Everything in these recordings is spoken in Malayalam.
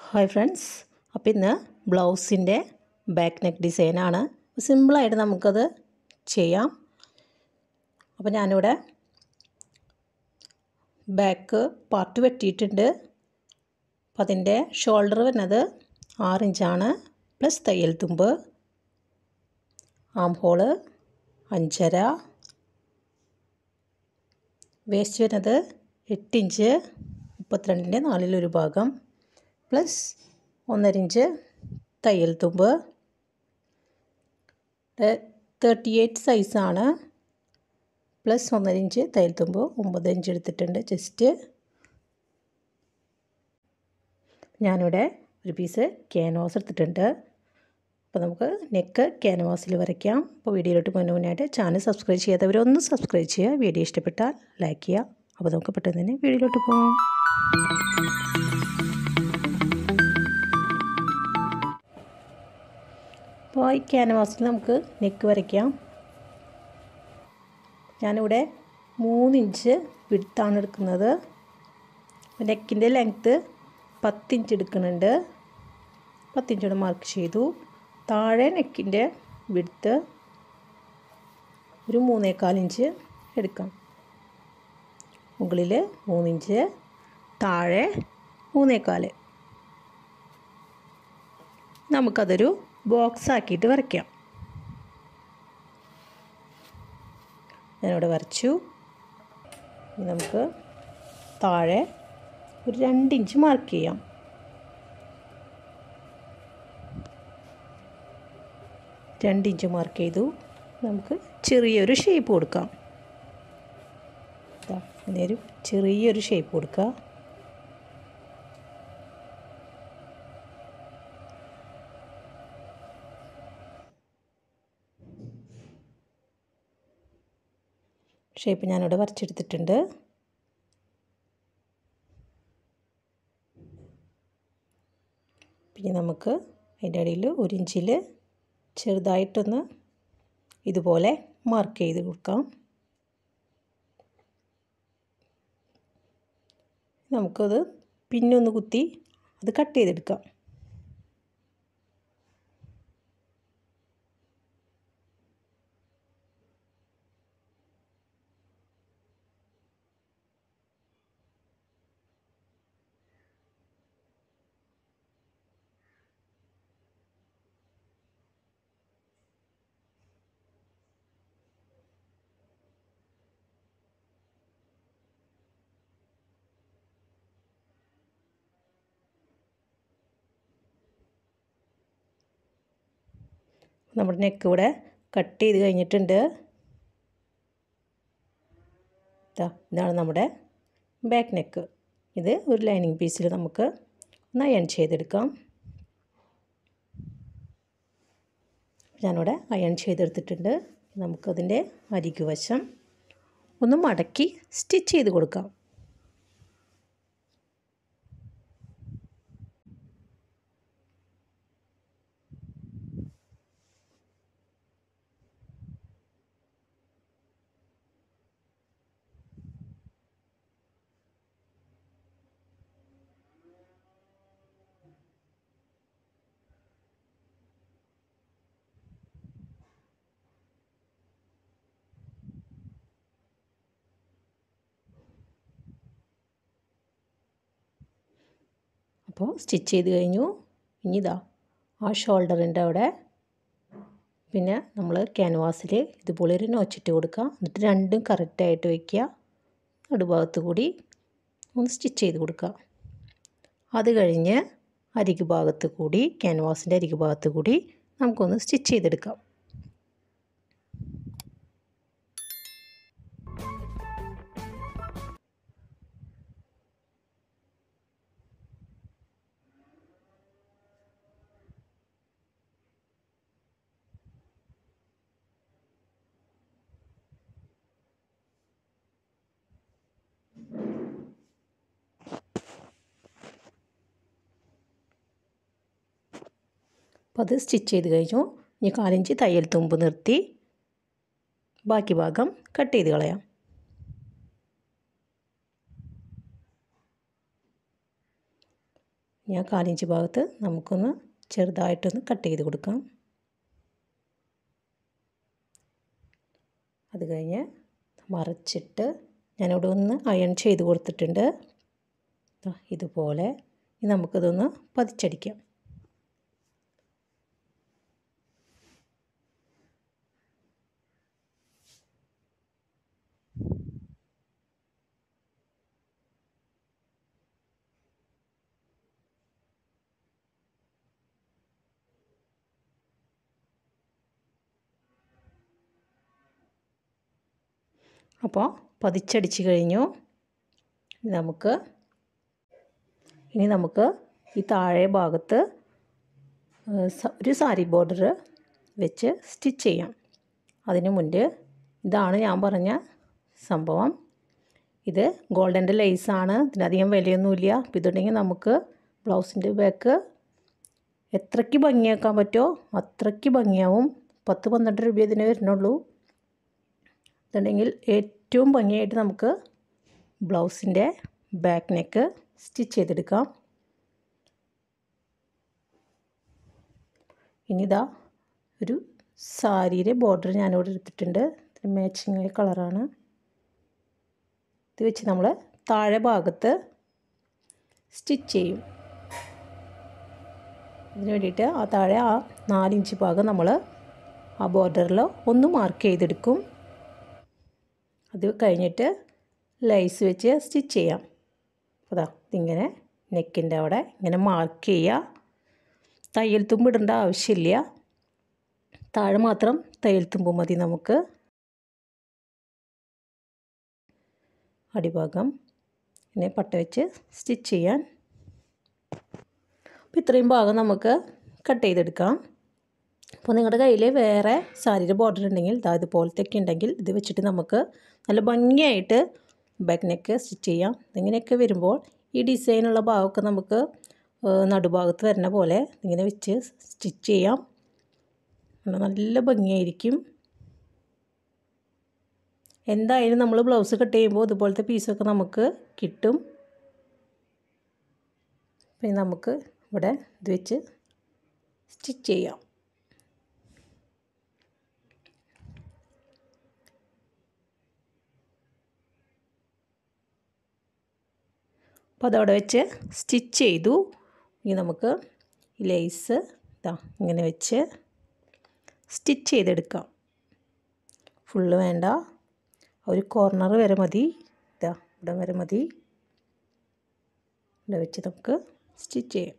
ഹായ് ഫ്രണ്ട്സ് അപ്പോൾ ഇന്ന് ബ്ലൗസിൻ്റെ ബാക്ക് നെക്ക് ഡിസൈനാണ് സിമ്പിളായിട്ട് നമുക്കത് ചെയ്യാം അപ്പോൾ ഞാനിവിടെ ബാക്ക് പാർട്ട് വെട്ടിയിട്ടുണ്ട് അപ്പം അതിൻ്റെ ഷോൾഡർ വരുന്നത് ആറ് ഇഞ്ചാണ് പ്ലസ് തയ്യൽ തുമ്പ് ആം ഹോള് അഞ്ചര വേസ്റ്റ് വരുന്നത് എട്ട് ഇഞ്ച് മുപ്പത്തിരണ്ടിൻ്റെ നാലിലൊരു ഭാഗം പ്ലസ് ഒന്നര ഇഞ്ച് തയ്യൽ തുമ്പ് തേർട്ടി എയ്റ്റ് സൈസാണ് പ്ലസ് ഒന്നര ഇഞ്ച് തയ്യൽ തുമ്പ് ഒമ്പത് ഇഞ്ച് എടുത്തിട്ടുണ്ട് ജസ്റ്റ് ഞാനിവിടെ ഒരു പീസ് ക്യാൻവാസ് എടുത്തിട്ടുണ്ട് അപ്പോൾ നമുക്ക് നെക്ക് ക്യാൻവാസിൽ വരയ്ക്കാം അപ്പോൾ വീഡിയോയിലോട്ട് മുന്നേ മുന്നായിട്ട് ചാനൽ സബ്സ്ക്രൈബ് ചെയ്യാത്തവരൊന്ന് സബ്സ്ക്രൈബ് ചെയ്യുക വീഡിയോ ഇഷ്ടപ്പെട്ടാൽ ലൈക്ക് ചെയ്യുക അപ്പോൾ നമുക്ക് പെട്ടെന്ന് തന്നെ വീഡിയോയിലോട്ട് പോകാം അപ്പോൾ ഈ ക്യാൻവാസിൽ നമുക്ക് നെക്ക് വരയ്ക്കാം ഞാനിവിടെ മൂന്നിഞ്ച് വിടുത്താണ് എടുക്കുന്നത് നെക്കിൻ്റെ ലെങ്ത്ത് പത്തിഞ്ച് എടുക്കുന്നുണ്ട് പത്തിഞ്ചോടെ മാർക്ക് ചെയ്തു താഴെ നെക്കിൻ്റെ വിടുത്ത് ഒരു മൂന്നേകാൽ ഇഞ്ച് എടുക്കാം മുകളിൽ മൂന്നിഞ്ച് താഴെ മൂന്നേകാൽ നമുക്കതൊരു ബോക്സ് ആക്കിയിട്ട് വരയ്ക്കാം ഞാനിവിടെ വരച്ചു നമുക്ക് താഴെ ഒരു രണ്ട് ഇഞ്ച് മാർക്ക് ചെയ്യാം രണ്ട് ഇഞ്ച് മാർക്ക് ചെയ്തു നമുക്ക് ചെറിയൊരു ഷേപ്പ് കൊടുക്കാം ഇങ്ങനെ ഒരു ചെറിയൊരു ഷേപ്പ് കൊടുക്കുക ഷേപ്പ് ഞാനിവിടെ വരച്ചെടുത്തിട്ടുണ്ട് പിന്നെ നമുക്ക് അതിൻ്റെ ഇടയിൽ ഒരു ഇഞ്ചിൽ ചെറുതായിട്ടൊന്ന് ഇതുപോലെ മാർക്ക് ചെയ്ത് കൊടുക്കാം നമുക്കത് പിന്നൊന്ന് കുത്തി അത് കട്ട് ചെയ്തെടുക്കാം നമ്മുടെ നെക്ക് ഇവിടെ കട്ട് ചെയ്ത് കഴിഞ്ഞിട്ടുണ്ട് ഇതാണ് നമ്മുടെ ബാക്ക് നെക്ക് ഇത് ഒരു ലൈനിങ് പീസിൽ നമുക്ക് ഒന്ന് അയൺ ചെയ്തെടുക്കാം ഞാനിവിടെ അയൺ ചെയ്തെടുത്തിട്ടുണ്ട് നമുക്കതിൻ്റെ അരികു വശം ഒന്ന് മടക്കി സ്റ്റിച്ച് ചെയ്ത് കൊടുക്കാം അപ്പോൾ സ്റ്റിച്ച് ചെയ്ത് കഴിഞ്ഞു ഇനി ഇതാ ആ ഷോൾഡറിൻ്റെ അവിടെ പിന്നെ നമ്മൾ ക്യാൻവാസിൽ ഇതുപോലെ ഒരു നോച്ചിട്ട് കൊടുക്കുക എന്നിട്ട് രണ്ടും കറക്റ്റായിട്ട് വയ്ക്കുക നടുഭാഗത്ത് കൂടി ഒന്ന് സ്റ്റിച്ച് ചെയ്ത് കൊടുക്കുക അത് കഴിഞ്ഞ് അരികു ഭാഗത്ത് കൂടി ക്യാൻവാസിൻ്റെ അരികു ഭാഗത്ത് കൂടി നമുക്കൊന്ന് സ്റ്റിച്ച് ചെയ്തെടുക്കാം അപ്പോൾ അത് സ്റ്റിച്ച് ചെയ്ത് കഴിഞ്ഞു ഇനി കാലിഞ്ച് തയ്യൽ തുമ്പ് നിർത്തി ബാക്കി ഭാഗം കട്ട് ചെയ്ത് കളയാം ഞാൻ കാലിഞ്ച് ഭാഗത്ത് നമുക്കൊന്ന് ചെറുതായിട്ടൊന്ന് കട്ട് ചെയ്ത് കൊടുക്കാം അത് കഴിഞ്ഞ് മറിച്ചിട്ട് ഞാനിവിടെ ഒന്ന് അയൺ ചെയ്ത് കൊടുത്തിട്ടുണ്ട് ഇതുപോലെ നമുക്കിതൊന്ന് പതിച്ചടിക്കാം അപ്പോൾ പതിച്ചടിച്ച് കഴിഞ്ഞു നമുക്ക് ഇനി നമുക്ക് ഈ താഴെ ഭാഗത്ത് ഒരു സാരി ബോർഡർ വെച്ച് സ്റ്റിച്ച് ചെയ്യാം അതിന് മുൻപ് ഇതാണ് ഞാൻ പറഞ്ഞ സംഭവം ഇത് ഗോൾഡൻ്റെ ലേസാണ് ഇതിനധികം വിലയൊന്നുമില്ല അപ്പോൾ ഇതുണ്ടെങ്കിൽ നമുക്ക് ബ്ലൗസിൻ്റെ ബാക്ക് എത്രയ്ക്ക് ഭംഗിയാക്കാൻ പറ്റുമോ അത്രയ്ക്ക് ഭംഗിയാവും പത്ത് പന്ത്രണ്ട് രൂപ ഇതിന് വരുന്നുള്ളൂ ഇതുണ്ടെങ്കിൽ ഏറ്റവും ഭംഗിയായിട്ട് നമുക്ക് ബ്ലൗസിൻ്റെ ബാക്ക് നെക്ക് സ്റ്റിച്ച് ചെയ്തെടുക്കാം ഇനിതാ ഒരു സാരിയുടെ ബോർഡർ ഞാനിവിടെ എടുത്തിട്ടുണ്ട് ഇതിന് മാച്ചിങ് കളറാണ് ഇത് വെച്ച് നമ്മൾ താഴെ ഭാഗത്ത് സ്റ്റിച്ച് ചെയ്യും ഇതിന് വേണ്ടിയിട്ട് ആ താഴെ ആ നാലിഞ്ച് ഭാഗം നമ്മൾ ആ ബോർഡറിൽ ഒന്ന് മാർക്ക് ചെയ്തെടുക്കും അത് കഴിഞ്ഞിട്ട് ലൈസ് വെച്ച് സ്റ്റിച്ച് ചെയ്യാം അതാ ഇതിങ്ങനെ നെക്കിൻ്റെ അവിടെ ഇങ്ങനെ മാർക്ക് ചെയ്യുക തയ്യൽ തുമ്പ് ഇടേണ്ട ആവശ്യമില്ല താഴെ മാത്രം തയ്യൽ തുമ്പ് മതി നമുക്ക് അടിഭാഗം പിന്നെ പട്ട വെച്ച് സ്റ്റിച്ച് ചെയ്യാൻ അപ്പോൾ ഇത്രയും ഭാഗം നമുക്ക് കട്ട് ചെയ്തെടുക്കാം അപ്പോൾ നിങ്ങളുടെ കയ്യിൽ വേറെ സാരിയുടെ ബോർഡർ ഉണ്ടെങ്കിൽ ഇതാ ഇതുപോലത്തെയൊക്കെ ഉണ്ടെങ്കിൽ ഇത് വെച്ചിട്ട് നമുക്ക് നല്ല ഭംഗിയായിട്ട് ബാക്ക് നെക്ക് സ്റ്റിച്ച് ചെയ്യാം ഇങ്ങനെയൊക്കെ വരുമ്പോൾ ഈ ഡിസൈനുള്ള ഭാഗമൊക്കെ നമുക്ക് നടുഭാഗത്ത് വരുന്ന പോലെ ഇങ്ങനെ വെച്ച് സ്റ്റിച്ച് ചെയ്യാം നല്ല ഭംഗിയായിരിക്കും എന്തായാലും നമ്മൾ ബ്ലൗസ് കട്ട് ചെയ്യുമ്പോൾ ഇതുപോലത്തെ പീസൊക്കെ നമുക്ക് കിട്ടും പിന്നെ നമുക്ക് ഇവിടെ ഇത് വെച്ച് സ്റ്റിച്ച് ചെയ്യാം അപ്പോൾ അതവിടെ വെച്ച് സ്റ്റിച്ച് ചെയ്തു ഇനി നമുക്ക് ഈ ലേസ് ഇതാ ഇങ്ങനെ വെച്ച് സ്റ്റിച്ച് ചെയ്തെടുക്കാം ഫുള്ള് വേണ്ട ഒരു കോർണർ വരെ മതി ഇതാ ഇവിടെ വരെ മതി ഇവിടെ വെച്ച് നമുക്ക് സ്റ്റിച്ച് ചെയ്യാം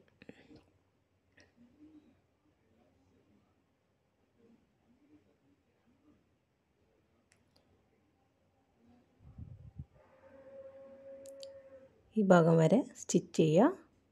ഈ ഭാഗം വരെ സ്റ്റിച്ച് ചെയ്യുക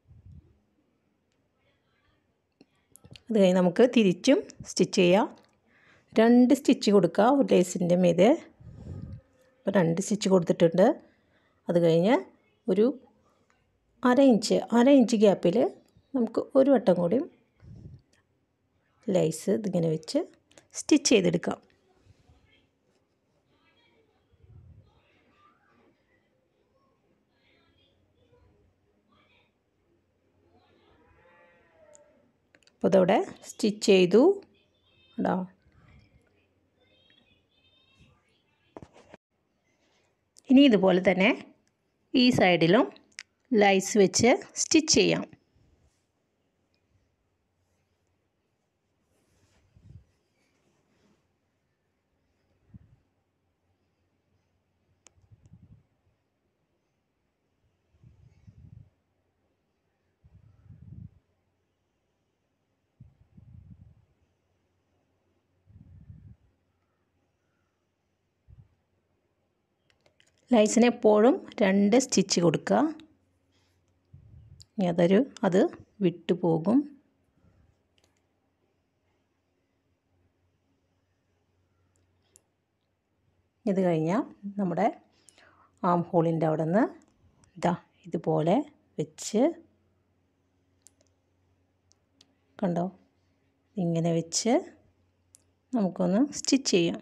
അത് കഴിഞ്ഞ് നമുക്ക് തിരിച്ചും സ്റ്റിച്ച് ചെയ്യാം രണ്ട് സ്റ്റിച്ച് കൊടുക്കുക ഒരു ലേസിൻ്റെ മീതെ അപ്പോൾ രണ്ട് സ്റ്റിച്ച് കൊടുത്തിട്ടുണ്ട് അത് കഴിഞ്ഞ് ഒരു അര ഇഞ്ച് അര ഇഞ്ച് ഗ്യാപ്പിൽ നമുക്ക് ഒരു വട്ടം കൂടി ലൈസ് ഇതിങ്ങനെ വെച്ച് സ്റ്റിച്ച് ചെയ്തെടുക്കാം അപ്പോൾ ഇതവിടെ സ്റ്റിച്ച് ചെയ്തു കേട്ടോ ഇനി ഇതുപോലെ തന്നെ ഈ സൈഡിലും ലൈസ് വെച്ച് സ്റ്റിച്ച് ചെയ്യാം ലൈസിന് എപ്പോഴും രണ്ട് സ്റ്റിച്ച് കൊടുക്കുക ഇനി അതൊരു അത് വിട്ടുപോകും ഇത് കഴിഞ്ഞാൽ നമ്മുടെ ആം ഹോളിൻ്റെ അവിടെ നിന്ന് ഇതാ ഇതുപോലെ വെച്ച് കണ്ടോ ഇങ്ങനെ വെച്ച് നമുക്കൊന്ന് സ്റ്റിച്ച് ചെയ്യാം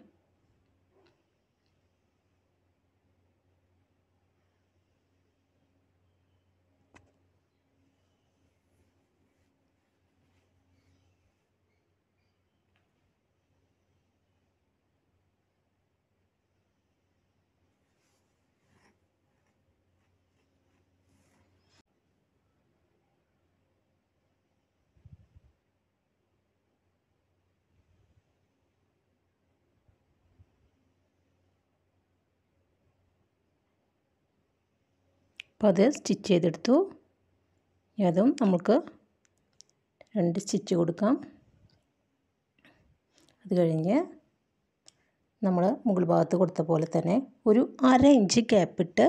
അപ്പോൾ അത് സ്റ്റിച്ച് ചെയ്തെടുത്തു ഇനി അതും നമുക്ക് രണ്ട് സ്റ്റിച്ച് കൊടുക്കാം അത് കഴിഞ്ഞ് നമ്മൾ മുകൾ ഭാഗത്ത് കൊടുത്ത പോലെ തന്നെ ഒരു അര ഇഞ്ച് ഗ്യാപ്പിട്ട്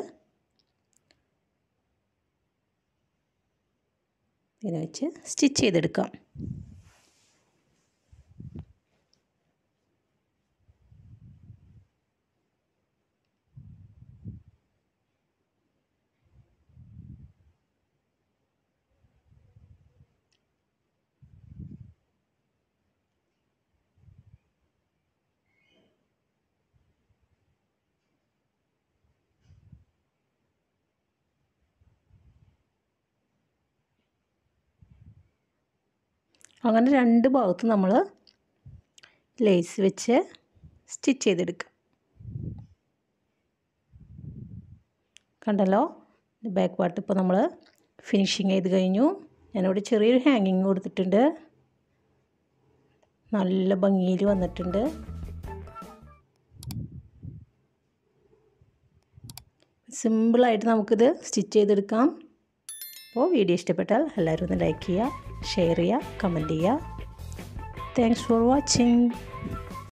ഇതിനെ വെച്ച് സ്റ്റിച്ച് ചെയ്തെടുക്കാം അങ്ങനെ രണ്ട് ഭാഗത്തും നമ്മൾ ലേസ് വെച്ച് സ്റ്റിച്ച് ചെയ്തെടുക്കുക കണ്ടല്ലോ ബാക്ക് പാർട്ട് ഇപ്പോൾ നമ്മൾ ഫിനിഷിങ് ചെയ്ത് കഴിഞ്ഞു ഞാനിവിടെ ചെറിയൊരു ഹാങ്ങിങ് കൊടുത്തിട്ടുണ്ട് നല്ല ഭംഗിയിൽ വന്നിട്ടുണ്ട് സിമ്പിളായിട്ട് നമുക്കിത് സ്റ്റിച്ച് ചെയ്തെടുക്കാം അപ്പോൾ വീഡിയോ ഇഷ്ടപ്പെട്ടാൽ എല്ലാവരും ഒന്ന് ലൈക്ക് ചെയ്യുക ഷെയർ ചെയ്യുക കമൻറ്റ് ചെയ്യുക താങ്ക്സ് ഫോർ വാച്ചിങ്